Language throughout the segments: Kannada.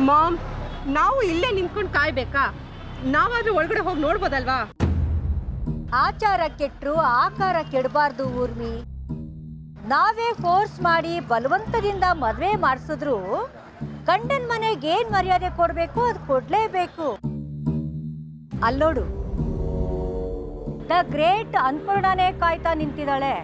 ಮಾಮ್ ನಾವು ಇಲ್ಲೇ ನಿಂತ್ಕೊಂಡು ಕಾಯ್ಬೇಕಾ ನಾವಾದ್ರೂ ಒಳಗಡೆ ಹೋಗಿ ನೋಡ್ಬೋದಲ್ವಾ ಆಚಾರ ಕೆಟ್ಟರು ಆಕಾರ ಕೆಡಬಾರ್ದು ಊರ್ಮಿ ನಾವೇ ಫೋರ್ಸ್ ಮಾಡಿ ಬಲವಂತದಿಂದ ಮದ್ವೆ ಮಾಡಿಸಿದ್ರು ಗಂಡನ್ ಮನೆಗೆ ಏನ್ ಮರ್ಯಾದೆ ಕೊಡ್ಬೇಕು ಅದು ಕೊಡ್ಲೇಬೇಕು ಅಲ್ಲೋಡು ದ ಗ್ರೇಟ್ ಅನ್ನಪೂರ್ಣನೇ ಕಾಯ್ತಾ ನಿಂತಿದ್ದಾಳೆ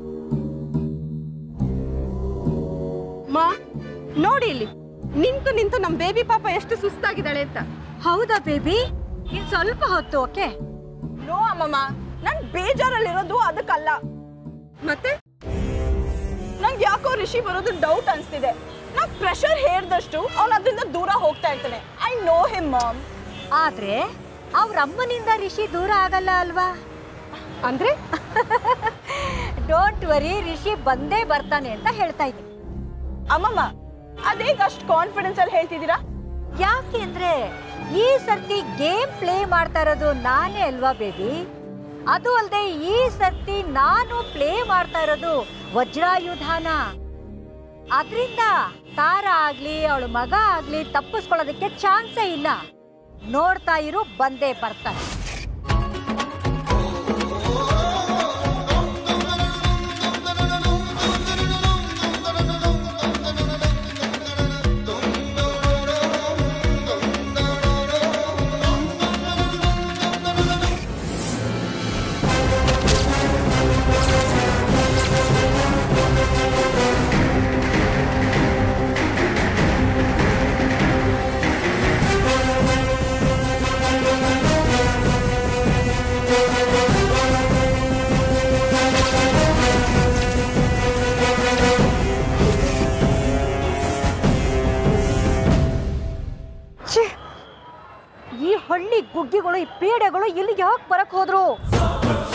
ಮಾ ನೋಡಿ ಇಲ್ಲಿ ನಿಂತು ನಿಂತು ನಮ್ಮ ಬೇಬಿ ಪಾಪ ಎಷ್ಟು ಸುಸ್ತಾಗಿದ್ದಾಳೆ ಅಂತ ಹೌದಾ ಬೇಬಿ ಇನ್ ಸ್ವಲ್ಪ ಹೊತ್ತು ಓಕೆ ನೋ ಅಮ್ಮಮ್ಮ ನನ್ ಬೇಜಾರಲ್ಲಿರೋದು ಅದಕ್ಕಲ್ಲ ಮತ್ತೆ ನಂಗೆ ಯಾಕೋ ರಿಷಿ ಬರೋದು ಡೌಟ್ ಅನ್ಸ್ತಿದೆ ನಾ ಪ್ರೆಷರ್ ಹೇರ್ದಷ್ಟು ಅವ್ನು ಅದರಿಂದ ದೂರ ಹೋಗ್ತಾ ಇರ್ತಾನೆ ಐ ನೋ ಹಿಮ್ ಮಾಮ್ ಆದ್ರೆ ಅವ್ರ ಅಮ್ಮನಿಂದ ರಿಷಿ ದೂರ ಆಗಲ್ಲ ಅಲ್ವಾ ಅಂದ್ರೆ ಡೋಂಟ್ ವರಿ ರಿಷಿ ಬಂದೇ ಬರ್ತಾನೆ ಅಂತ ಹೇಳ್ತಾ ಇದ್ದೀನಿ ಅಮ್ಮಮ್ಮ ಅದೇಗ ಅಷ್ಟು ಕಾನ್ಫಿಡೆನ್ಸ್ ಅಲ್ಲಿ ಹೇಳ್ತಿದ್ದೀರಾ ಯಾಕೆ ಅಂದ್ರೆ ಈ ಸರ್ತಿ ಗೇಮ್ ಪ್ಲೇ ಮಾಡ್ತಾ ಇರೋದು ನಾನೇ ಅಲ್ವಾ ಬೇಬಿ ಅದು ಅಲ್ಲದೆ ಈ ಸರ್ತಿ ನಾನು ಪ್ಲೇ ಮಾಡ್ತಾ ಇರೋದು ವಜ್ರಾಯುಧಾನ ಅದ್ರಿಂದ ತಾರ ಆಗ್ಲಿ ಅವಳ ಮಗ ಆಗ್ಲಿ ತಪ್ಪಿಸ್ಕೊಳ್ಳೋದಕ್ಕೆ ಚಾನ್ಸೇ ಇಲ್ಲ ನೋಡ್ತಾ ಇರು ಬಂದೇ ಬರ್ತಾನೆ ಛೇ! ಈ ಹಳ್ಳಿ ಗುಗ್ಗಿಗಳು ಈ ಪೀಡೆಗಳು ಇಲ್ಲಿ ಯಾಕೆ ಬರಕ್ ಹೋದ್ರು